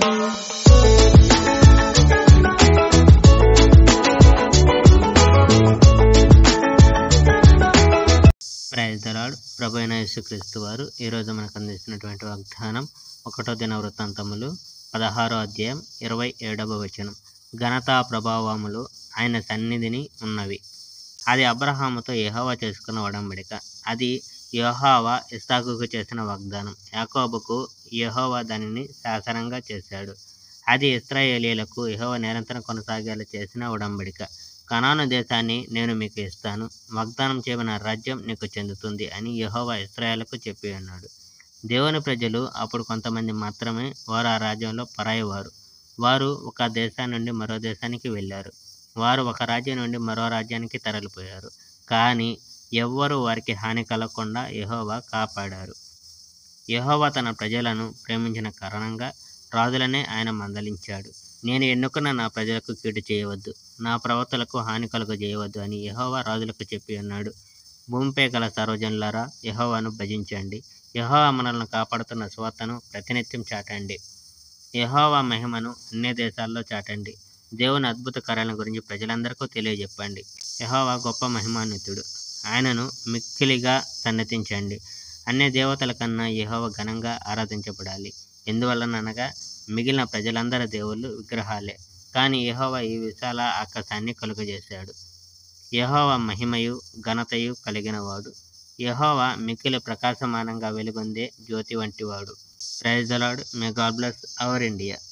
praise the Lord ప్రభు అయిన యేసుక్రీస్తు వారు ఈరోజు మనకు అందిస్తున్నటువంటి వాగ్దానం ఒకటో దిన వృత్తాంతములు పదహారో అధ్యాయం ఇరవై ఏడవ వచనం ఘనత ప్రభావములు ఆయన సన్నిధిని ఉన్నవి అది అబ్రహాముతో యెహోవా చేసుకున్న ఒడంబడిక అది యెహోవా ఇస్సాకుకు చేసిన వాగ్దానం యాకోబుకు యెహోవా దానిని శాసనంగా చేశాడు అది ఇస్రాయేలీలకు యెహోవా నిరంతరం కొనసాగేలా చేసిన ఉడంబడిక కనాను దేశాన్ని నేను మీకు ఇస్తాను వాగ్దానం చేయబడిన రాజ్యం నీకు చెందుతుంది అని యెహోవా ఇస్రాయేలకు చెప్పి ఉన్నాడు దేవుని ప్రజలు అప్పుడు కొంతమంది మాత్రమే వారు ఆ రాజ్యంలో పరాయివారు వారు ఒక దేశం నుండి మరో దేశానికి వెళ్ళారు వారు ఒక రాజ్యం నుండి మరో రాజ్యానికి తరలిపోయారు కానీ ఎవ్వరూ వారికి హాని కలగకుండా యెహోవా కాపాడారు యెహోవా తన ప్రజలను ప్రేమించిన కారణంగా రాజులనే ఆయన మందలించాడు నేను ఎన్నుకున్న నా ప్రజలకు కీడు చేయవద్దు నా ప్రవర్తలకు హాని కలుగ చేయవద్దు అని యెహోవా రాజులకు చెప్పి ఉన్నాడు భూమిపై గల సర్వజనులారా యెహోవాను భజించండి యెహోవా మనల్ని కాపాడుతున్న స్వాతను ప్రతినిత్యం చాటండి యెహోవా మహిమను అన్ని దేశాల్లో చాటండి దేవుని అద్భుత కార్యాల గురించి ప్రజలందరికీ తెలియజెప్పండి యెహోవా గొప్ప మహిమాన్వితుడు ఆయనను మిక్కిలిగా సన్నతించండి అన్ని దేవతల కన్నా యెహోవా ఘనంగా ఆరాధించబడాలి ఎందువలననగా మిగిలిన ప్రజలందరి దేవుళ్ళు విగ్రహాలే కానీ యెహోవా ఈ విశాల ఆకాశాన్ని కలుగజేశాడు యెహోవా మహిమయు ఘనతయు కలిగినవాడు యెహోవా మిక్కిలి ప్రకాశమానంగా వెలుగొందే జ్యోతి వంటివాడు ప్రైజ్ అలాడ్ may God bless our India